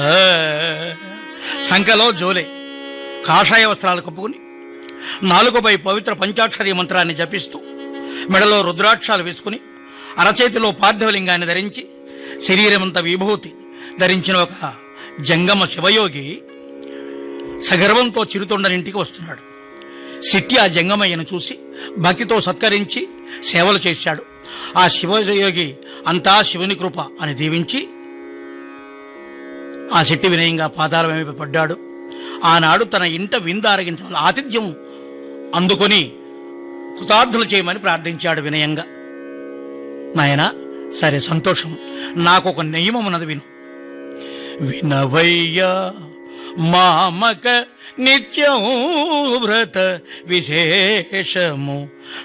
సంకలో జోలే కాషాయ వస్త్రాలు కప్పుకుని నాలుగుపై పవిత్ర పంచాక్షరి మంత్రాన్ని జపిస్తూ మెడలో రుద్రాక్షాలు వేసుకుని అరచేతిలో పార్థివలింగాన్ని ధరించి శరీరమంత విభూతి ధరించిన ఒక జంగమ శివయోగి సగర్వంతో చిరుతొండనింటికి వస్తున్నాడు సిట్టి ఆ జంగమయ్యను చూసి భక్తితో సత్కరించి సేవలు చేశాడు ఆ శివయోగి అంతా శివుని కృప అని దీవించి ఆ శెట్టి వినయంగా పాదాల వైపు పడ్డాడు ఆనాడు తన ఇంట విందు ఆరగించాలి ఆతిథ్యం అందుకొని కృతార్థులు చేయమని ప్రార్థించాడు వినయంగా నాయనా సరే సంతోషం నాకు ఒక నియమం ఉన్నది విను వినవయ్యా మామక నిత్యం వ్రత విశేషము